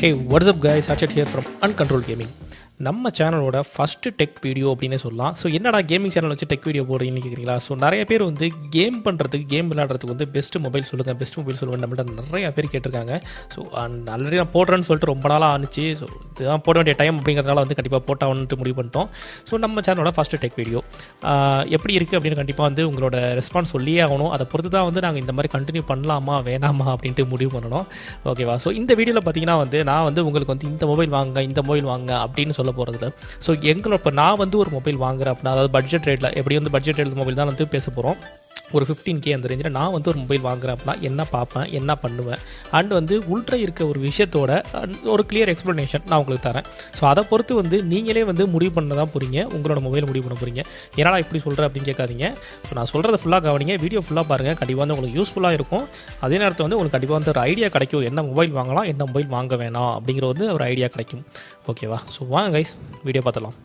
hey what's up guys Sachet here from Uncontrolled Gaming நம்ம சேனலோட first tech video அப்படின்னே சொல்லலாம் ஸோ என்னடா கேமிங் சேனல் வச்சு டெக் வீடியோ போடுறீங்கன்னு கேட்குறீங்களா ஸோ நிறைய பேர் வந்து கேம் பண்ணுறதுக்கு கேம் விளையாடுறதுக்கு வந்து பெஸ்ட் மொபைல் சொல்லுங்கள் பெஸ்ட் மொபைல் சொல்லுங்கள் நம்மள்ட்ட நிறைய பேர் கேட்டிருக்காங்க ஸோ ஆல்ரெடி நான் போடுறேன்னு சொல்லிட்டு ரொம்ப நாளாக ஆனிச்சு ஸோ இதுதான் போட வேண்டிய டைம் அப்படிங்கிறதுனால வந்து கண்டிப்பாக போட்டாகணுன்ட்டு முடிவு பண்ணிட்டோம் ஸோ நம்ம சேனலோட ஃபஸ்ட்டு டெக் வீடியோ எப்படி இருக்குது அப்படின்னு கண்டிப்பாக வந்து உங்களோட ரெஸ்பான்ஸ் சொல்லியே ஆகணும் அதை பொறுத்து தான் வந்து நாங்கள் இந்த மாதிரி கண்டினியூ பண்ணலாமா வேணாமா அப்படின்ட்டு முடிவு பண்ணணும் ஓகேவா ஸோ இந்த வீடியோவில் பார்த்தீங்கன்னா வந்து நான் வந்து உங்களுக்கு வந்து இந்த மொபைல் வாங்க இந்த மொபைல் வாங்க அப்படின்னு சொல்ல போகிறதுல ஸோ எங்களோட இப்போ நான் வந்து ஒரு மொபைல் வாங்குறேன் அப்படின்னா அதாவது பட்ஜெட் ரேட்டில் எப்படி வந்து பட்ஜெட் ரேட் மொபைல் தான் வந்து பேச போகிறோம் ஒரு ஃபிஃப்டீன் கே அந்த ரேஞ்சில் நான் வந்து ஒரு மொபைல் வாங்குறேன் அப்படின்னா என்ன பார்ப்பேன் என்ன பண்ணுவேன் அண்ட் வந்து உள்ற இருக்க ஒரு விஷயத்தோட and ஒரு கிளியர் எக்ஸ்ப்ளனேஷன் நான் உங்களுக்கு தரேன் ஸோ அதை பொறுத்து வந்து நீங்களே வந்து முடிவு பண்ண தான் போகிறீங்க உங்களோட மொபைல் முடிவு பண்ண போகிறீங்க என்னடா இப்படி சொல்கிறேன் அப்படின்னு கேட்காதீங்க ஸோ நான் சொல்கிறத ஃபுல்லாக கவனிங்க வீடியோ ஃபுல்லாக பாருங்கள் கண்டிப்பாக வந்து உங்களுக்கு யூஸ்ஃபுல்லாக இருக்கும் அதே நேரத்தில் வந்து உங்களுக்கு கண்டிப்பாக வந்து ஒரு ஐடியா கிடைக்கும் என்ன மொபைல் வாங்கலாம் என்ன மொபைல் வாங்க வேணாம் அப்படிங்கிற வந்து ஒரு ஐடியா கிடைக்கும் ஓகேவா ஸோ வாங்க கைஸ் வீடியோ பார்த்துலாம்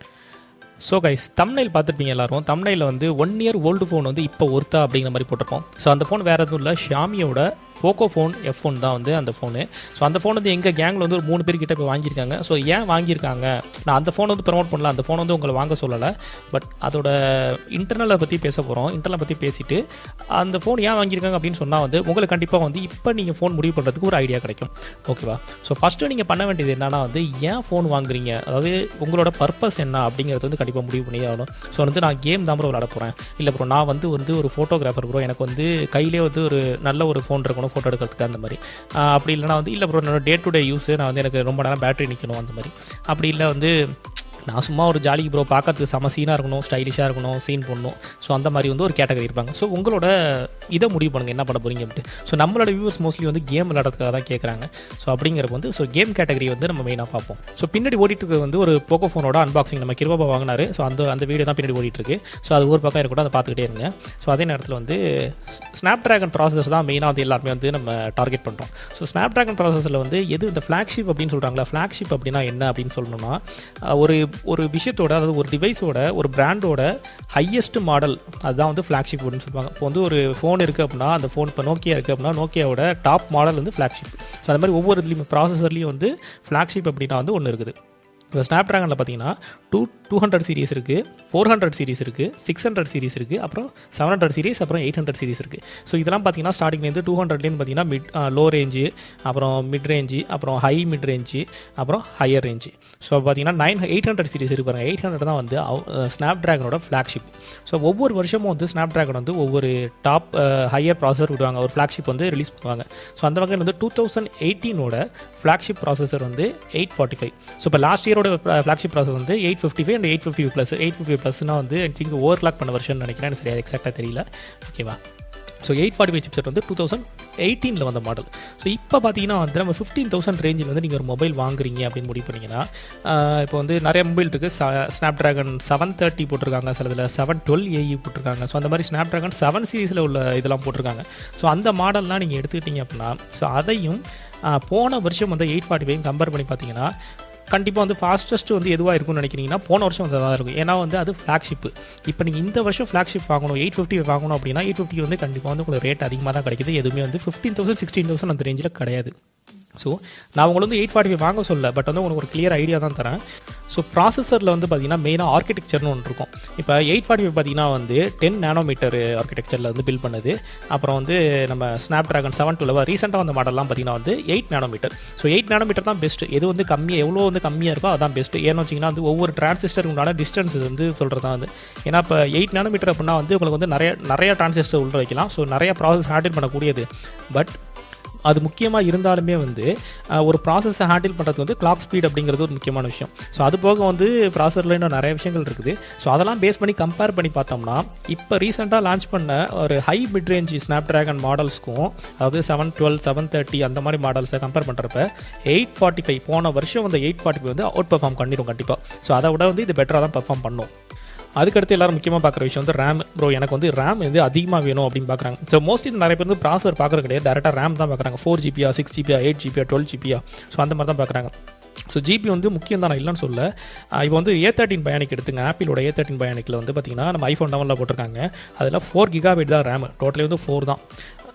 ஸோ கைஸ் தம்னைல் பார்த்துருப்பீங்க எல்லாரும் தம்னையில் வந்து ஒன் இயர் ஓல்டு ஃபோன் வந்து இப்போ ஒர்த்தா அப்படிங்கிற மாதிரி போட்டிருக்கோம் ஸோ அந்த ஃபோன் வேறு எதுவும் இல்லை ஷாமியோட போக்கோ ஃபோன் எஃப் ஃபோன் தான் வந்து அந்த ஃபோனு ஸோ அந்த ஃபோன் வந்து எங்கள் கேங்கில் வந்து ஒரு மூணு பேர் கிட்ட போய் வாங்கியிருக்காங்க ஸோ ஏன் வாங்கியிருக்காங்க நான் அந்த ஃபோன் வந்து ப்ரமோட் பண்ணல அந்த ஃபோன் வந்து உங்களை வாங்க சொல்லலை பட் அதோட இன்டர்னலை பற்றி பேச போகிறோம் இன்டர்னலை பற்றி பேசிட்டு அந்த ஃபோன் ஏன் வாங்கியிருக்காங்க அப்படின்னு சொன்னால் வந்து உங்களுக்கு கண்டிப்பாக வந்து இப்போ நீங்கள் ஃபோன் முடிவு பண்ணுறதுக்கு ஒரு ஐடியா கிடைக்கும் ஓகேவா ஸோ ஃபஸ்ட்டு நீங்கள் பண்ண வேண்டியது என்னன்னா வந்து ஏன் ஃபோன் வாங்குறீங்க அதாவது உங்களோட பர்பஸ் என்ன அப்படிங்கிறது வந்து கண்டிப்பாக முடிவு பண்ணி ஆகணும் ஸோ வந்து நான் கேம் தான் ப்ரோ விளாட போகிறேன் இல்லை ப்ரோ நான் வந்து வந்து ஒரு ஃபோட்டோகிராஃபர் ப்ரோ எனக்கு வந்து கையிலே வந்து ஒரு நல்ல ஒரு ஃபோன் இருக்கணும் ஃபோட்டோ எடுக்கிறதுக்கு அந்த மாதிரி ஆஹ் அப்படி இல்லைனா வந்து இல்லை ப்ரோ என்னோட டே டு டே யூஸ் நான் வந்து எனக்கு ரொம்ப நேரம் பேட்டரி நிற்கணும் அந்த மாதிரி அப்படி இல்லை வந்து நான் சும்மா ஒரு ஜாலிக்கு ப்ரோ பார்க்கறதுக்கு செம சீனாக இருக்கணும் ஸ்டைலிஷாக இருக்கணும் சீன் பண்ணணும் ஸோ அந்த மாதிரி வந்து ஒரு கேட்டகரி இருப்பாங்க ஸோ உங்களோட இதை முடிவு பண்ணுங்கள் என்ன பண்ண போகிறீங்க அப்படின்ட்டு ஸோ நம்மளோட வியூவர்ஸ் மோஸ்ட்லி வந்து கேம் விளையாடுறதுக்காக தான் கேட்குறாங்க ஸோ அப்படிங்கிறப்ப வந்து ஸோ கேம் கேட்டகரி வந்து நம்ம மெயினாக பார்ப்போம் ஸோ பின்னாடி ஓடிட்டு இருக்கிறது வந்து ஒரு போக்கோ ஃபோனோட அன்பாக்சிங் நம்ம கிருபாபா வாங்கினாரு ஸோ அந்த அந்த வீடியோ தான் பின்னாடி ஓடிட்டு இருக்கு ஸோ அது ஒரு பக்கம் இருக்கட்டும் அதை பார்த்துக்கிட்டே இருங்க ஸோ அதே நேரத்தில் வந்து ஸ்னாப் ட்ராகன் ப்ராசஸ் தான் மெயினாக வந்து எல்லாருமே வந்து நம்ம டார்கெட் பண்ணுறோம் ஸோ ஸ்னாப் ட்ராகன் ப்ராசஸில் வந்து எது இந்த ஃப்ளாக்ஷிப் அப்படின்னு சொல்கிறாங்களா ஃப்ளாக்ஷிப் அப்படின்னா என்ன அப்படின்னு சொல்லணும்னா அஹ், ஒரு ஒரு விஷயத்தோட அதாவது ஒரு டிவைஸோட ஒரு பிராண்டோட ஹையஸ்ட் மாடல் அதுதான் வந்து ஃப்ளாக்ஷிப் அப்படின்னு சொல்லுவாங்க இப்போ வந்து ஒரு ஃபோன் இருக்குது அப்படின்னா அந்த ஃபோன் இப்போ நோக்கியா இருக்குது அப்படின்னா நோக்கியாவோட டாப் மாடல் வந்து ஃப்ளாக்ஷிப் ஸோ அது மாதிரி ஒவ்வொரு இதுலேயும் ப்ராசஸர்லேயும் வந்து ஃப்ளாக்ஷிப் அப்படின்னா வந்து ஒன்று இருக்குது இப்போ ஸ்னாப் ட்ராகனில் பார்த்தீங்கன்னா டூ டூ ஹண்ட்ரட் சீரிஸ் இருக்குது ஃபோர் ஹண்ட்ரட் சீரிஸ் இருக்குது சிக்ஸ் ஹண்ட்ரட் சீரிஸ் இருக்குது அப்புறம் செவன் ஹண்ட்ரட் சீரிஸ் அப்புறம் எயிட் ஹண்ட்ரட் சீரிஸ் இருக்குது ஸோ இதெல்லாம் பார்த்தீங்கன்னா ஸ்டார்டிங்லேருந்து டூ ஹண்ட்ரட்லேருந்து பார்த்தீங்கன்னா மிட் லோ ரேஞ்சு அப்புறம் மிட் ரேஞ்சு அப்புறம் ஹை மிட் ரேஞ்சு அப்புறம் ஹையர் ரேஞ்சு ஸோ பார்த்தீங்கன்னா நைன் எயிட் ஹண்ட்ரட் சீரிஸ் இருக்கு பாருங்க எயிட் ஹண்ட்ரட் தான் வந்து ஸ்னாப் ட்ராகனோட ஃப்ளாக்ஷிப் ஸோ ஒவ்வொரு வருஷமும் வந்து ஸ்னாப் ட்ராகன் வந்து ஒவ்வொரு டாப் ஹையர் ப்ராசஸர் விடுவாங்க ஒரு ஃப்ளாக்ஷிப் வந்து ரிலீஸ் பண்ணுவாங்க ஸோ அந்த வகையில் வந்து டூ தௌசண்ட் எயிட்டீனோட ஃப்ளாக்ஷிப் ப்ராசஸர் வந்து எயிட் ஃபார்ட்டி ஃபைவ் ஸோ இப்போ லாஸ்ட் இயரோட ஃப்ளாக்ஷிப் ப்ராசஸ் வந்து eight fifty five and eight fifty plus eight fifty ப்ளஸ்னா வந்து ஐ திங்க் ஓவர் கிளாக் பண்ண வருஷன் நினைக்கிறேன் எனக்கு சரியாக எக்ஸாக்டாக தெரியல ஓகேவா so eight forty five chipset வந்து டூ தௌசண்ட் எயிட்டீனில் வந்த மாடல் ஸோ இப்போ பார்த்தீங்கன்னா வந்து நம்ம ஃபிஃப்டீன் தௌசண்ட் ரேஞ்சில் வந்து நீங்கள் ஒரு மொபைல் வாங்குறீங்க அப்படின்னு முடிவு பண்ணிங்கன்னா ஆஹ் இப்போ வந்து நிறைய மொபைல் இருக்குது ஸ்னாப் ட்ராகன் செவன் தேர்ட்டி போட்டிருக்காங்க சில இதில் செவன் டுவெல் ஏஇ போட்டிருக்காங்க ஸோ அந்த மாதிரி ஸ்னாப் ட்ராகன் செவன் சீரீஸில் உள்ள இதெல்லாம் போட்டிருக்காங்க ஸோ அந்த மாடல்லாம் நீங்கள் எடுத்துக்கிட்டீங்க அப்படின்னா ஸோ அதையும் ஆஹ் போன வருஷம் வந்து எயிட் ஃபார்ட்டி ஃபைவ் கம்பேர் பண்ணி பார்த்தீங்கன்னா கண்டிப்பாக வந்து ஃபாஸ்டஸ்ட் வந்து எதுவாக இருக்கும்னு நினைக்கிறீங்கன்னா போன வருஷம் வந்து தான் இருக்கும் ஏன்னா வந்து அது ஃப்ளாக்ஷிப் இப்போ நீங்கள் இந்த வருஷம் ஃப்ளாக்ஷிப் வாங்கணும் எயிட் ஃபிஃப்டி வாங்கணும் அப்படின்னா எயிட் ஃபிஃப்டி வந்து கண்டிப்பாக வந்து உங்களுக்கு ரேட் அதிகமாக தான் கிடைக்குது எதுவுமே வந்து ஃபிஃப்டீன் தௌசண்ட் சிக்ஸ்டீன் தௌசண்ட் அந்த ரேஞ்சில் கிடையாது ஸோ நான் உங்களுக்கு வந்து எயிட் ஃபார்ட்டி ஃபைவ் வாங்க சொல்ல பட் வந்து உங்களுக்கு ஒரு கிளியர் ஐடியா தான் தரேன் ஸோ ப்ராசஸரில் வந்து பார்த்தீங்கன்னா மெயினாக ஆர்கிடெக்சர்னு ஒன்று இருக்கும் இப்போ எயிட் ஃபார்ட்டி ஃபைவ் பார்த்தீங்கன்னா வந்து டென் நானோமீட்டர் ஆர்கிடெக்சரில் வந்து பில்ட் பண்ணுது அப்புறம் வந்து நம்ம ஸ்னாப் ட்ராகன் செவன் டுவெல் ரீசெண்டாக வந்த மாடல்லாம் பார்த்தீங்கன்னா வந்து eight nanometre so eight nanometre தான் பெஸ்ட் எது வந்து கம்மியாக எவ்வளோ வந்து கம்மியாக இருக்கோ அதான் பெஸ்ட் ஏன்னு வச்சிங்கன்னா வந்து ஒவ்வொரு டிரான்சிஸ்டருக்கு உண்டான டிஸ்டன்ஸ் வந்து சொல்கிறது தான் வந்து ஏன்னா இப்போ எயிட் நானோமீட்டர் அப்படின்னா வந்து உங்களுக்கு வந்து நிறைய நிறைய டிரான்சிஸ்டர் உள்ள வைக்கலாம் ஸோ நிறைய ப்ராசஸ் ஹேண்டில் பண்ணக்கூடியது பட் அது முக்கியமாக இருந்தாலுமே வந்து அஹ், ஒரு ப்ராசஸை ஹேண்டில் பண்ணுறதுக்கு வந்து கிளாக் ஸ்பீட் அப்படிங்கிறது ஒரு முக்கியமான விஷயம் ஸோ அது போக வந்து ப்ராசஸரில் இன்னும் நிறைய விஷயங்கள் இருக்குது ஸோ அதெல்லாம் பேஸ் பண்ணி கம்பேர் பண்ணி பார்த்தோம்னா இப்போ ரீசெண்டாக லான்ச் பண்ண ஒரு high mid range Snapdragon மாடல்ஸ்க்கும் அதாவது செவன் டுவெல் செவன் தேர்ட்டி அந்த மாதிரி மாடல்ஸை கம்பேர் பண்ணுறப்ப எயிட் ஃபார்ட்டி ஃபைவ் போன வருஷம் வந்து எயிட் ஃபார்ட்டி ஃபைவ் வந்து அவுட் பெர்ஃபார்ம் பண்ணிடும் கண்டிப்பாக ஸோ அதை விட வந்து இது பெட்டராக தான் பெர்ஃபார்ம் பண்ணும் அதுக்கடுத்து எல்லாரும் முக்கியமாக பார்க்குற விஷயம் வந்து ரேம் ப்ரோ எனக்கு வந்து ரேம் வந்து அதிகமாக வேணும் அப்படின்னு பார்க்குறாங்க ஸோ மோஸ்ட்லி நிறைய பேர் வந்து ப்ராசர் பார்க்குறது கிடையாது டேரெக்டாக ரேம் தான் பார்க்குறாங்க ஃபோர் ஜிபியா சிக்ஸ் ஜிபியா எயிட் ஜிபியா டுவெல் ஜிபியா ஸோ அந்த மாதிரி தான் பார்க்குறாங்க ஸோ ஜிபி வந்து முக்கியம் தான் நான் இல்லைன்னு சொல்ல இப்போ வந்து ஏ தேர்ட்டின் பயானிக் எடுத்துங்க ஆப்பிளோட ஏ தேர்ட்டின் பயானிக்கில் வந்து பார்த்தீங்கன்னா நம்ம ஐஃபோன் லெவலில் போட்டிருக்காங்க அதில் ஃபோர் கிகாபைட் தான் ரேம் டோட்டலி வந்து ஃபோர் தான்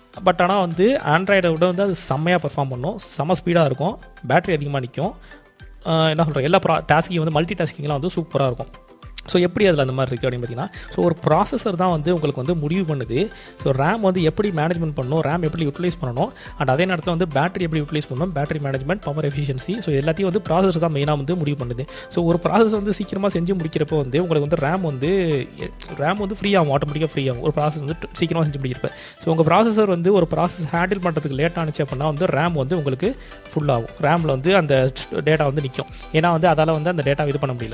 பட் ஆனால் வந்து ஆண்ட்ராய்டை விட வந்து அது செம்மையாக பெர்ஃபார்ம் பண்ணும் செம்ம ஸ்பீடாக இருக்கும் பேட்டரி அதிகமாக நிற்கும் என்ன சொல்கிறேன் எல்லா ப்ரா டாஸ்கிங் வந்து மல்டி டாஸ்கிங்லாம் வந்து சூப்பராக இருக்கும் ஸோ எப்படி அதில் அந்த மாதிரி இருக்குது அப்படின்னு பார்த்தீங்கன்னா ஸோ ஒரு ப்ராசஸர் தான் வந்து உங்களுக்கு வந்து முடிவு பண்ணுது ஸோ ரேம் வந்து எப்படி மேனேஜ்மெண்ட் பண்ணணும் ரேம் எப்படி யூட்டிலைஸ் பண்ணணும் அண்ட் அதே நேரத்தில் வந்து பேட்டரி எப்படி யூட்டிலைஸ் பண்ணணும் battery management power efficiency so எல்லாத்தையும் வந்து ப்ராசஸர் தான் மெயினாக வந்து முடிவு பண்ணுது ஸோ ஒரு ப்ராசஸ் வந்து சீக்கிரமாக செஞ்சு முடிக்கிறப்போ வந்து உங்களுக்கு வந்து ரேம் வந்து ரேம் வந்து ஃப்ரீ ஆகும் ஆட்டோமேட்டிக்காக ஃப்ரீ ஆகும் ஒரு ப்ராசஸ் வந்து சீக்கிரமாக செஞ்சு முடிக்கிறப்ப ஸோ உங்கள் ப்ராசஸர் வந்து ஒரு ப்ராசஸ் ஹேண்டில் பண்ணுறதுக்கு லேட் ஆனிச்சு அப்படின்னா வந்து ரேம் வந்து உங்களுக்கு ஃபுல் ஆகும் ரேமில் வந்து அந்த டேட்டா வந்து நிற்கும் ஏன்னா வந்து அதால் வந்து அந்த டேட்டா இது பண்ண முடியல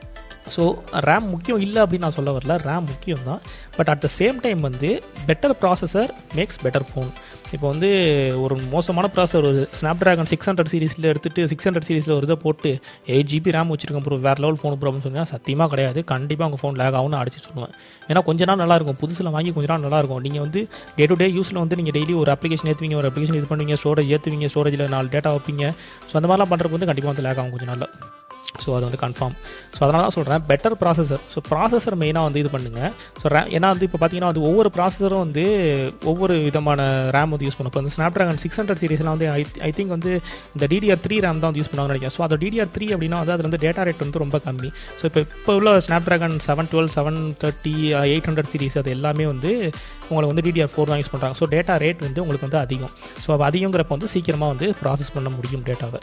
ஸோ ரேம் முக்கியம் இல்லை அப்படின்னு நான் சொல்ல வரல ரேம் முக்கியம் தான் but at the same time வந்து better processor makes better phone இப்போ வந்து ஒரு மோசமான ப்ராசஸர் ஒரு ஸ்னாப் ட்ராகன் சிக்ஸ் ஹண்ட்ரட் சீரிஸில் எடுத்துகிட்டு சிக்ஸ் ஹண்ட்ரட் சீரிஸில் ஒரு இதை போட்டு எயிட் ஜிபி ரேம் வச்சிருக்கேன் ப்ரோ வேறு லெவல் ஃபோன் ப்ரோ அப்படின்னு சொன்னால் சத்தியமாக கிடையாது கண்டிப்பாக உங்கள் ஃபோன் லேக் ஆகும்னு அடிச்சு சொல்லுவேன் ஏன்னா கொஞ்ச நாள் நல்லாயிருக்கும் புதுசில் வாங்கி கொஞ்ச நாள் நல்லாயிருக்கும் நீங்கள் வந்து டே டு டே யூஸில் வந்து நீங்கள் டெய்லி ஒரு அப்ளிகேஷன் ஏற்றுவீங்க ஒரு அப்ளிகேஷன் இது பண்ணுவீங்க ஸ்டோரேஜ் ஏற்றுவீங்க ஸ்டோரேஜில் நாலு டேட்டா வைப்பீங்க ஸோ அந்த மாதிரிலாம் பண்ணுறதுக்கு வந்து கண்டிப்பாக வந்து லேக் ஆகும் கொஞ்சம் நாளில் ஸோ அது வந்து கன்ஃபார்ம் ஸோ அதனால தான் சொல்கிறேன் பெட்டர் ப்ராசஸர் ஸோ ப்ராசஸர் மெயினாக வந்து இது பண்ணுங்கள் ஸோ ரே ஏன்னா வந்து இப்போ பார்த்தீங்கன்னா வந்து ஒவ்வொரு ப்ராசஸரும் வந்து ஒவ்வொரு விதமான ரேம் வந்து யூஸ் பண்ணும் இப்போ வந்து ஸ்னாப் ட்ராகன் சிக்ஸ் ஹண்ட்ரட் சீரிஸ்லாம் வந்து ஐ ஐ திங்க் வந்து இந்த டிடிஆர் த்ரீ ரேம் தான் வந்து யூஸ் பண்ணுவாங்கன்னு நினைக்கிறேன் ஸோ அது டிடிஆர் த்ரீ அப்படின்னா வந்து அதில் வந்து டேட்டா ரேட் வந்து ரொம்ப கம்மி ஸோ இப்போ இப்போ உள்ள Snapdragon seven twelve seven thirty eight hundred series அது எல்லாமே வந்து உங்களுக்கு வந்து டிடிஆர் ஃபோர் தான் யூஸ் பண்ணுறாங்க ஸோ டேட்டா ரேட் வந்து உங்களுக்கு வந்து அதிகம் ஸோ அப்போ அதிகங்கிறப்ப வந்து சீக்கிரமாக வந்து ப்ராசஸ் பண்ண முடியும் டேட்டாவை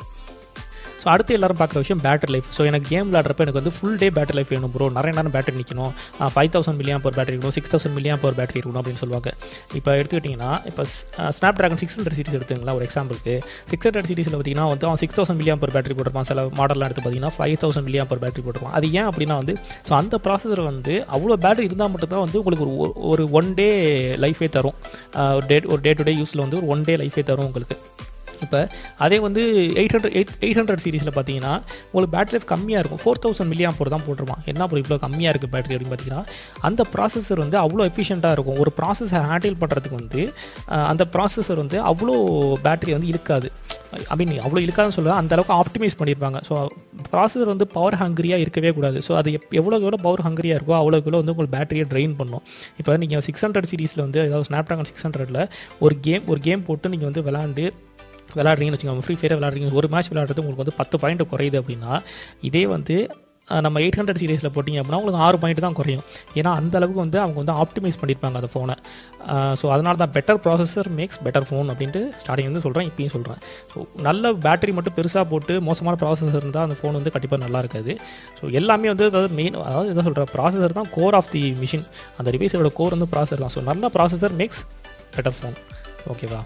ஸோ அடுத்து எல்லாரும் பார்க்குற விஷயம் பேட்டரி லைஃப் ஸோ எனக்கு கேம் விளாட்றப்ப எனக்கு வந்து ஃபுல் டே பேட்டரி லைஃப் வேணும் ப்ரோ நிறைய நேரம் பேட்டரி நிற்கணும் five thousand milliamp power battery இருக்கணும் six thousand milliamp power battery இருக்கணும் அப்படின்னு சொல்லுவாங்க இப்போ எடுத்துக்கிட்டிங்கன்னா இப்போ Snapdragon six hundred series எடுத்துங்களா ஒரு எக்ஸாம்பிளுக்கு சிக்ஸ் ஹண்ட்ரட் சீரிஸில் பார்த்தீங்கன்னா வந்து அவன் six thousand milliamp power battery போட்டிருப்பான் சில மாடல்லாம் எடுத்து பார்த்தீங்கன்னா five thousand milliamp power battery போட்டிருப்பான் அது ஏன் அப்படின்னா வந்து ஸோ அந்த ப்ராசஸர் வந்து அவ்வளோ பேட்டரி இருந்தால் மட்டும்தான் வந்து உங்களுக்கு ஒரு ஒரு ஒன் டே லைஃபே தரும் ஒரு டே ஒரு டே டு டே யூஸில் வந்து ஒரு ஒன் டே லைஃபே தரும் உங்களுக்கு இப்போ அதே வந்து eight hundred eight eight hundred சீரிஸில் பார்த்தீங்கன்னா உங்களுக்கு பேட்டரி லைஃப் கம்மியாக இருக்கும் ஃபோர் தௌசண்ட் மில்லியம் போர் தான் போட்டுருவான் என்ன ப்ரோ இவ்வளோ கம்மியாக இருக்குது பேட்டரி அப்படின்னு பார்த்தீங்கன்னா அந்த ப்ராசஸர் வந்து அவ்வளோ எஃபிஷியண்ட்டாக இருக்கும் ஒரு ப்ராசஸை ஹேண்டில் பண்ணுறதுக்கு வந்து அந்த ப்ராசஸர் வந்து அவ்வளோ பேட்டரி வந்து இருக்காது ஐ மீன் அவ்வளோ இருக்காதுன்னு சொல்ல அந்த அளவுக்கு ஆப்டிமைஸ் பண்ணியிருப்பாங்க ஸோ ப்ராசஸர் வந்து பவர் ஹங்கரியாக இருக்கவே கூடாது ஸோ அது எப் எவ்வளோக்கு எவ்வளோ பவர் ஹங்கரியாக இருக்கோ அவ்வளோக்கு எவ்வளோ வந்து உங்களுக்கு பேட்டரியை ட்ரெயின் பண்ணும் இப்போ நீங்கள் சிக்ஸ் ஹண்ட்ரட் சீரிஸில் வந்து அதாவது ஸ்னாப் ட்ராகன் சிக்ஸ் ஹண்ட்ரடில் ஒரு கேம் ஒரு கேம் போட்டு நீங்கள் வந்து விளாண்டு விளாட்றீங்கன்னு வச்சுக்கோங்க ஃப்ரீ ஃபயர் விளாட்றீங்க ஒரு மேட்ச் விளாட்றது உங்களுக்கு வந்து பத்து பாயிண்ட் குறையுது அப்படின்னா இதே வந்து நம்ம எயிட் ஹண்ட்ரட் சீரீஸில் போட்டிங்க அப்படின்னா உங்களுக்கு ஆறு பாயிண்ட் தான் குறையும் ஏன்னா அந்த அளவுக்கு வந்து அவங்க வந்து ஆப்டிமைஸ் பண்ணியிருப்பாங்க அந்த ஃபோனை ஸோ அதனால தான் better processor makes better phone அப்படின்ட்டு ஸ்டார்டிங் வந்து சொல்கிறேன் இப்பயும் சொல்கிறேன் ஸோ நல்ல பேட்டரி மட்டும் பெருசாக போட்டு மோசமான ப்ராசஸர் இருந்தால் அந்த ஃபோன் வந்து கண்டிப்பாக நல்லா இருக்காது ஸோ எல்லாமே வந்து அதாவது மெயின் அதாவது எதை சொல்கிறேன் ப்ராசஸர் தான் கோர் ஆஃப் தி மிஷின் அந்த டிவைஸோட கோர் வந்து ப்ராசஸர் தான் ஸோ நல்ல ப்ராசஸர் மேக்ஸ் பெட்டர் ஃபோன் ஓகேவா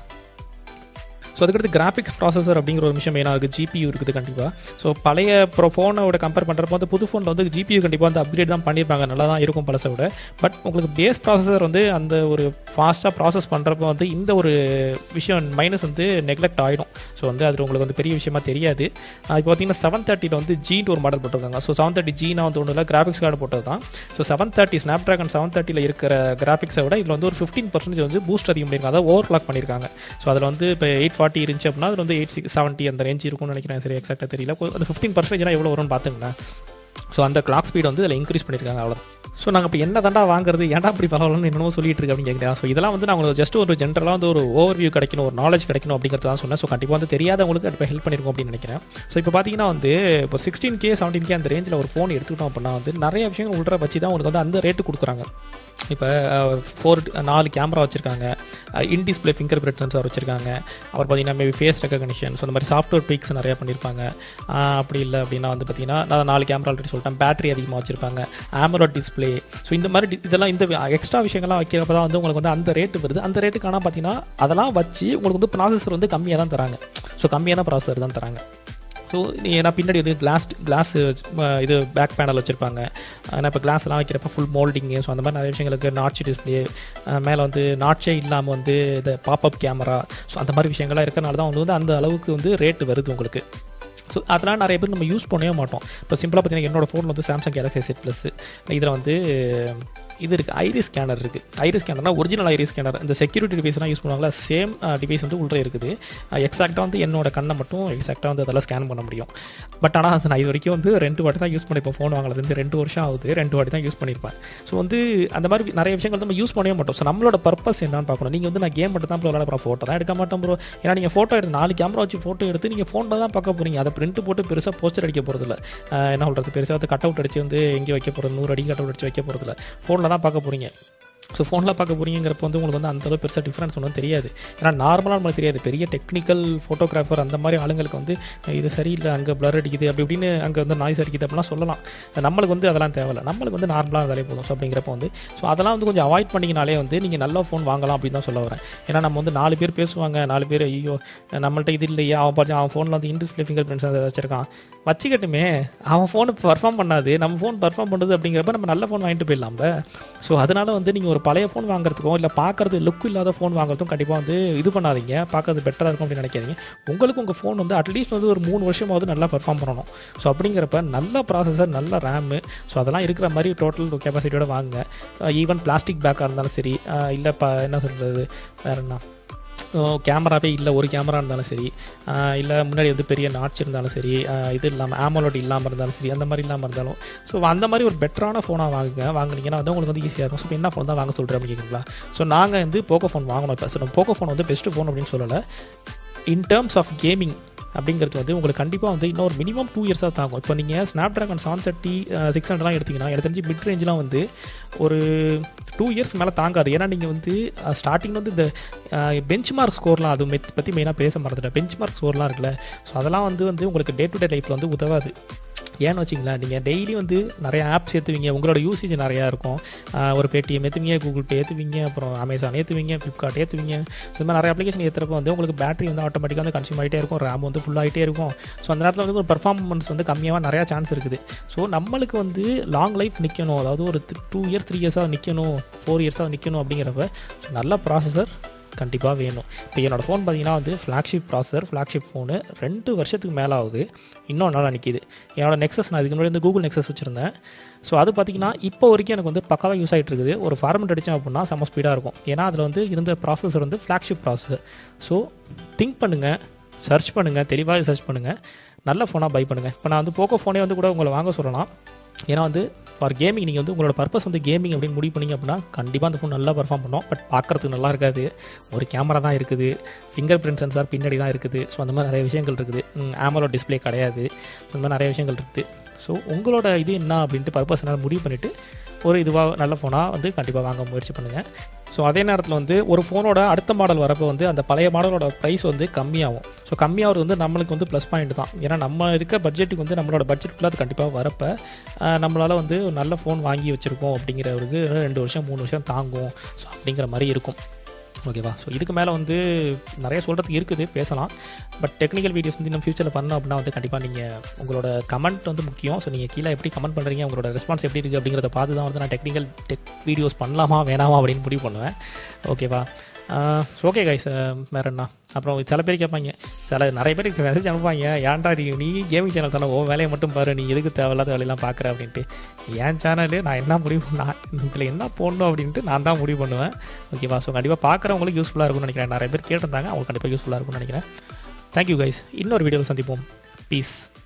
ஸோ அதுக்கடுத்து கிராஃபிக்ஸ் ப்ராசஸர் அப்படிங்கிற ஒரு விஷயம் மெயினாக இருக்குது ஜிபியூ இருக்குது கண்டிப்பாக ஸோ பழைய ப்ரோ ஃபோனோட கம்பேர் பண்ணுறப்போ வந்து புது ஃபோனில் வந்து ஜிபியூ கண்டிப்பாக வந்து அப்கிரேட் தான் பண்ணியிருப்பாங்க நல்லா தான் இருக்கும் பழசை விட பட் உங்களுக்கு பேஸ் ப்ராசஸர் வந்து அந்த ஒரு ஃபாஸ்ட்டாக ப்ராசஸ் பண்ணுறப்போ வந்து இந்த ஒரு விஷயம் மைனஸ் வந்து நெக்லெக்ட் ஆகிடும் ஸோ வந்து அது உங்களுக்கு வந்து பெரிய விஷயமா தெரியாது இப்போ பார்த்தீங்கன்னா செவன் தேர்ட்டியில் வந்து ஜின்னு ஒரு மாடல் போட்டிருக்காங்க ஸோ செவன் தேர்ட்டி ஜீனா வந்து ஒன்றும் இல்லை கிராஃபிக்ஸ் கார்டு போட்டது தான் so seven thirty Snapdragon seven தேர்ட்டியில் இருக்கிற கிராஃபிக்ஸை விட இதில் வந்து ஒரு ஃபிஃப்டீன் பர்சன்டேஜ் வந்து பூஸ்ட் அதிகம் பண்ணியிருக்காங்க அதாவது ஓவர் கிளாக் பண்ணியிருக்காங்க ஸோ அதில் வந்து இப்போ எயிட் ஃபார்ட்டி இருந்துச்சு அப்படின்னா அது வந்து எயிட் சிக்ஸ் செவன்ட்டி அந்த ரேஞ்ச் இருக்கும்னு நினைக்கிறேன் சரி எக்ஸாக்டாக தெரியல அந்த ஃபிஃப்டீன் பர்சன்டேஜ்னா எவ்வளோ வரும்னு பார்த்துங்களேன் ஸோ அந்த கிளாக் ஸ்பீட் வந்து இதில் இன்க்ரீஸ் பண்ணியிருக்காங்க அவ்வளோ ஸோ நாங்கள் இப்போ என்ன தாண்டா வாங்குறது ஏன்டா அப்படி பரவாயில்லன்னு என்னமோ சொல்லிட்டு இருக்கு அப்படின்னு கேட்குறேன் ஸோ இதெல்லாம் வந்து நான் உங்களுக்கு ஜஸ்ட் ஒரு ஜென்ரலாக வந்து ஒரு ஓவர் வியூ கிடைக்கணும் ஒரு நாலேஜ் கிடைக்கணும் அப்படிங்கிறது தான் சொன்னேன் ஸோ கண்டிப்பாக வந்து தெரியாதவங்களுக்கு இப்போ ஹெல்ப் பண்ணிருக்கோம் அப்படின்னு நினைக்கிறேன் ஸோ இப்போ பார்த்தீங்கன்னா வந்து இப்போ சிக்ஸ்டீன் கே செவன்டீன் கே அந்த ரேஞ்சில் ஒரு ஃபோன் எடுத்துக்கிட்டோம் அப்படின்னா வந்து நிறைய விஷயங்கள் உள்ள வச்சு தான் உங்களுக்கு வந்து அந்த ரேட்டு கொடுக்குறாங்க இப்போ ஃபோர் நாலு கேமரா வச்சுருக்காங்க in display fingerprint sensor வச்சுருக்காங்க அப்புறம் பார்த்தீங்கன்னா மேபி ஃபேஸ் ரெக்கக்னிஷன் ஸோ அந்த மாதிரி சாஃப்ட்வேர் ட்வீக்ஸ் நிறையா பண்ணியிருப்பாங்க அப்படி இல்லை அப்படின்னா வந்து பார்த்தீங்கன்னா நான் நாலு கேமரா ஆல்ரெடி சொல்லிட்டேன் பேட்டரி அதிகமாக வச்சுருப்பாங்க ஆமரோ டிஸ்பிளே ஸோ இந்த மாதிரி இதெல்லாம் இந்த எக்ஸ்ட்ரா விஷயங்கள்லாம் வைக்கிறப்ப தான் வந்து உங்களுக்கு வந்து அந்த ரேட்டு வருது அந்த ரேட்டுக்கான பார்த்தீங்கன்னா அதெல்லாம் வச்சு உங்களுக்கு வந்து ப்ராசஸர் வந்து கம்மியாக தான் தராங்க ஸோ கம்மியான ப்ராசஸர் தான் தராங்க ஸோ ஏன்னா பின்னாடி வந்து கிளாஸ் கிளாஸ் இது பேக் பேனல் வச்சுருப்பாங்க ஏன்னா இப்போ கிளாஸ்லாம் வைக்கிறப்ப ஃபுல் மோல்டிங்கு ஸோ அந்த மாதிரி நிறைய விஷயங்களுக்கு நாட்ச் டிஸ்பிளே மேலே வந்து நாட்சே இல்லாமல் வந்து இந்த பாப்அப் கேமரா ஸோ அந்த மாதிரி விஷயங்கள்லாம் இருக்கிறனால தான் வந்து அந்த அளவுக்கு வந்து ரேட்டு வருது உங்களுக்கு ஸோ அதெல்லாம் நிறைய பேர் நம்ம யூஸ் பண்ணவே மாட்டோம் இப்போ சிம்பிளாக பார்த்தீங்கன்னா என்னோடய ஃபோன் வந்து சாம்சங் கேலக்ஸி செட் ப்ளஸ் இதில் வந்து இது இருக்குது ஐரிஸ் ஸ்கேனர் இருக்குது ஐரிஸ் ஸ்கேனர்னா ஒரிஜினல் ஐரிஸ் ஸ்கேனர் இந்த செக்யூரிட்டி டிவைஸ்லாம் யூஸ் பண்ணுவாங்களா சேம் டிவைஸ் வந்து உள்ளே இருக்குது எக்ஸாக்டாக வந்து என்னோட கண்ணை மட்டும் எக்ஸாக்டாக வந்து அதெல்லாம் ஸ்கேன் பண்ண முடியும் பட் ஆனால் அது நான் இது வரைக்கும் வந்து ரெண்டு வாட்டி தான் யூஸ் பண்ணிப்பேன் ஃபோன் வாங்கினது வந்து ரெண்டு வருஷம் ஆகுது ரெண்டு வாட்டி தான் யூஸ் பண்ணியிருப்பேன் ஸோ வந்து அந்த மாதிரி நிறைய விஷயங்கள் நம்ம யூஸ் பண்ணவே மாட்டோம் ஸோ நம்மளோட பர்பஸ் என்னன்னு பார்க்கணும் நீங்கள் வந்து நான் கேம் மட்டும் தான் ப்ரோ விளாட போகிறேன் ஃபோட்டோ தான் எடுக்க மாட்டேன் ப்ரோ ஏன்னா நீங்கள் ஃபோட்டோ எடுத்து நாலு கேமரா வச்சு ஃபோட்டோ எடுத்து நீங்கள் ஃபோனில் தான் பார்க்க போகிறீங்க அதை பிரிண்ட் போட்டு பெருசாக போஸ்டர் அடிக்க போகிறதில்ல என்ன சொல்கிறது பெருசாக வந்து கட் அவுட் அடிச்சு வந்து எங்கே வைக்க போகிறது நூறு அடி கட் அவுட் அடிச்சு வைக்க போகிறதில்ல ஃபோனில் தான் பார்க்க போகிறீங்க ஸோ ஃபோனில் பார்க்க போகிறீங்கிறப்ப வந்து உங்களுக்கு வந்து அந்தளவு பெருசாக டிஃப்ரென்ஸ் ஒன்றும் தெரியாது ஏன்னா நார்மலாக நம்மளுக்கு தெரியாது பெரிய டெக்னிக்கல் ஃபோட்டோகிராஃபர் அந்த மாதிரி ஆளுங்களுக்கு வந்து இது சரியில்லை அங்கே ப்ளர் அடிக்குது அப்படி இப்படின்னு அங்கே வந்து நாய்ஸ் அடிக்குது அப்படிலாம் சொல்லலாம் நம்மளுக்கு வந்து அதெல்லாம் தேவையில்ல நம்மளுக்கு வந்து நார்மலாக இருந்தாலே போதும் ஸோ அப்படிங்கிறப்ப வந்து ஸோ அதெல்லாம் வந்து கொஞ்சம் அவாய்ட் பண்ணிங்கனாலே வந்து நீங்கள் நல்ல ஃபோன் வாங்கலாம் அப்படின்னு தான் சொல்ல வரேன் ஏன்னா நம்ம வந்து நாலு பேர் பேசுவாங்க நாலு பேர் ஐயோ நம்மள்ட்ட இது இல்லையா அவன் பார்த்து அவன் ஃபோனில் வந்து இன்டிஸ்பிளே ஃபிங்கர் பிரிண்ட்ஸ் அதை வச்சிருக்கான் வச்சுக்கட்டுமே அவன் ஃபோனு பர்ஃபார்ம் பண்ணாது நம்ம ஃபோன் பர்ஃபார்ம் பண்ணுது அப்படிங்கிறப்ப நம்ம நல்ல ஃபோன் வாங்கிட்டு போயிடலாம்ல ஸோ அதனால் வந்து நீங்கள் ஒரு பழைய ஃபோன் வாங்குறதுக்கும் இல்லை பார்க்குறது லுக் இல்லாத ஃபோன் வாங்குறதுக்கும் கண்டிப்பாக வந்து இது பண்ணாதீங்க பார்க்கறது பெட்டராக இருக்கும் அப்படின்னு நினைக்காதீங்க உங்களுக்கு உங்கள் ஃபோன் வந்து அட்லீஸ்ட் வந்து ஒரு மூணு வருஷமாவது நல்லா பர்ஃபார்ம் பண்ணணும் ஸோ அப்படிங்கிறப்ப நல்ல ப்ராசஸர் நல்ல ரேமு ஸோ அதெல்லாம் இருக்கிற மாதிரி டோட்டல் கெப்பாசிட்டியோட வாங்க ஈவன் பிளாஸ்டிக் பேக்காக இருந்தாலும் சரி இல்லை ப என்ன சொல்கிறது வேறு என்ன கேமராவே இல்லை ஒரு கேமரா இருந்தாலும் சரி இல்லை முன்னாடி வந்து பெரிய நாட்ச் இருந்தாலும் சரி இது இல்லாமல் ஆமோலோட் இல்லாமல் இருந்தாலும் சரி அந்த மாதிரி இல்லாமல் இருந்தாலும் ஸோ அந்த மாதிரி ஒரு பெட்டரான ஃபோனாக வாங்குங்க வாங்கினீங்கன்னா வந்து உங்களுக்கு வந்து ஈஸியாக இருக்கும் ஸோ என்ன ஃபோன் தான் வாங்க சொல்கிறேன் அப்படிங்களா ஸோ நாங்கள் வந்து போக்கோ ஃபோன் வாங்கணும் இப்போ ஸோ போக்கோ ஃபோன் வந்து பெஸ்ட்டு ஃபோன் அப்படின்னு சொல்லலை இன் டேர்ம்ஸ் ஆஃப் கேமிங் அப்படிங்கிறது வந்து உங்களுக்கு கண்டிப்பாக வந்து இன்னொரு மினிமம் டூ இயர்ஸாக தாங்கும் இப்போ நீங்கள் Snapdragon seven thirty six ஹண்ட்ரட்லாம் எடுத்திங்கன்னா எனக்கு தெரிஞ்சு மிட் ரேஞ்செலாம் வந்து ஒரு டூ இயர்ஸ் மேலே தாங்காது ஏன்னா நீங்கள் வந்து ஸ்டார்டிங் வந்து இந்த பெஞ்ச் மார்க் ஸ்கோர்லாம் அது பற்றி மெயினாக பேச மறந்துட்டேன் பெஞ்ச் மார்க் ஸ்கோர்லாம் இருக்குல்ல ஸோ அதெல்லாம் வந்து வந்து உங்களுக்கு டே டு டே லைஃப்பில் வந்து உதவாது ஏன்னு வச்சிங்களேன் நீங்கள் டெய்லி வந்து நிறைய ஆப்ஸ் ஏற்றுவீங்க உங்களோட யூசேஜ் நிறையா இருக்கும் ஒரு பேடிஎம் ஏற்றுவீங்க கூகுள் பே ஏற்றுவீங்க அப்புறம் அமேசான் ஏற்றுவீங்க ஃப்ளிப்கார்ட் ஏற்றுவீங்க ஸோ இந்த மாதிரி நிறைய அப்ளிகேஷன் ஏற்றுறப்ப வந்து உங்களுக்கு பேட்டரி வந்து ஆட்டோமேட்டிக்காக வந்து கன்சியூம் ஆகிட்டே இருக்கும் ரேம் வந்து ஃபுல் ஆகிட்டே இருக்கும் ஸோ அந்த நேரத்தில் வந்து ஒரு பர்ஃபார்மன்ஸ் வந்து கம்மியாக நிறையா சான்ஸ் இருக்குது ஸோ நம்மளுக்கு வந்து லாங் லைஃப் நிற்கணும் அதாவது ஒரு டூ இயர்ஸ் த்ரீ இயர்ஸாக நிற்கணும் ஃபோர் இயர்ஸாக நிற்கணும் அப்படிங்கிறப்ப நல்ல ப்ராசஸர் கண்டிப்பாக வேணும் இப்போ என்னோடய ஃபோன் பார்த்தீங்கன்னா வந்து ஃப்ளாக்ஷிப் ப்ராசர் ஃப்ளாக்ஷிப் ஃபோனு ரெண்டு வருஷத்துக்கு மேலே ஆகுது இன்னும் நல்லா நிற்கிது என்னோடய நெக்ஸஸ் நான் இதுக்கு முன்னாடி வந்து கூகுள் நெக்ஸஸ் வச்சுருந்தேன் ஸோ அது பார்த்திங்கன்னா இப்போ வரைக்கும் எனக்கு வந்து பக்காவாக யூஸ் ஆகிட்டு இருக்குது ஒரு ஃபார்மெட் அடித்தேன் அப்படின்னா செம்ம ஸ்பீடாக இருக்கும் ஏன்னா அதில் வந்து இருந்த ப்ராசஸர் வந்து ஃப்ளாக்ஷிப் ப்ராசஸர் ஸோ திங்க் பண்ணுங்கள் சர்ச் பண்ணுங்கள் தெளிவாக சர்ச் பண்ணுங்கள் நல்ல ஃபோனாக பை பண்ணுங்கள் இப்போ நான் வந்து போக்கோ ஃபோனே வந்து கூட உங்களை வாங்க சொல்லலாம் ஏன்னா வந்து ஃபார் கேமிங் நீங்கள் வந்து உங்களோட பர்பஸ் வந்து கேமிங் அப்படின்னு முடிவு பண்ணிங்க அப்படின்னா கண்டிப்பாக அந்த ஃபோன் நல்லா பர்ஃபார்ம் பண்ணும் பட் பார்க்குறதுக்கு நல்லா இருக்காது ஒரு கேமரா தான் இருக்குது ஃபிங்கர் பிரிண்ட் சென்சார் பின்னாடி தான் இருக்குது ஸோ அந்த மாதிரி நிறைய விஷயங்கள் இருக்குது ஆமலோ டிஸ்பிளே கிடையாது அந்த மாதிரி நிறைய விஷயங்கள் இருக்குது ஸோ உங்களோட இது என்ன அப்படின்ட்டு பர்பஸ் என்னால் முடிவு பண்ணிவிட்டு ஒரு இதுவாக நல்ல ஃபோனாக வந்து கண்டிப்பாக வாங்க முயற்சி பண்ணுங்கள் ஸோ அதே நேரத்தில் வந்து ஒரு ஃபோனோட அடுத்த மாடல் வரப்போ வந்து அந்த பழைய மாடலோட ப்ரைஸ் வந்து கம்மியாகும் ஸோ கம்மியாகிறது வந்து நம்மளுக்கு வந்து ப்ளஸ் பாயிண்ட் தான் ஏன்னா நம்ம இருக்க பட்ஜெட்டுக்கு வந்து நம்மளோட பட்ஜெட்டுக்குள்ள அது கண்டிப்பாக வரப்போ நம்மளால் வந்து ஒரு நல்ல ஃபோன் வாங்கி வச்சுருக்கோம் அப்படிங்கிற ஒரு இது ரெண்டு வருஷம் மூணு வருஷம் தாங்கும் ஸோ அப்படிங்கிற மாதிரி இருக்கும் ஓகேவா ஸோ இதுக்கு மேலே வந்து நிறைய சொல்கிறதுக்கு இருக்குது பேசலாம் பட் டெக்னிக்கல் வீடியோஸ் வந்து இன்னும் ஃபியூச்சரில் பண்ணோம் அப்படின்னா வந்து கண்டிப்பாக நீங்கள் உங்களோட கமெண்ட் வந்து முக்கியம் ஸோ நீங்கள் கீழே எப்படி கமெண்ட் பண்ணுறீங்க உங்களோட ரெஸ்பான்ஸ் எப்படி இருக்குது அப்படிங்கிறத பார்த்து தான் வந்து நான் டெக்னிக்கல் டெக் வீடியோஸ் பண்ணலாமா வேணாமா அப்படின்னு முடிவு பண்ணுவேன் ஓகேவா ஸோ ஓகே கைஸ் வேறு என்ன அப்புறம் சில பேர் கேட்பாங்க சில நிறைய பேர் மெசேஜ் அனுப்பாங்க ஏன்டா நீ நீ கேமிங் சேனல் தானே ஓ வேலையை மட்டும் பாரு நீ எதுக்கு தேவையில்லாத வேலையெல்லாம் பார்க்குற அப்படின்ட்டு என் சேனலு நான் என்ன முடிவு நான் இதில் என்ன போடணும் அப்படின்ட்டு நான் தான் முடிவு பண்ணுவேன் ஓகேவா ஸோ கண்டிப்பாக பார்க்குறவங்களுக்கு யூஸ்ஃபுல்லாக இருக்கும்னு நினைக்கிறேன் நிறைய பேர் கேட்டிருந்தாங்க அவங்களுக்கு கண்டிப்பாக யூஸ்ஃபுல்லாக இருக்கும்னு நினைக்கிறேன் தேங்க்யூ கைஸ் இன்னொரு வீடியோவில் சந்திப்போம் பீஸ்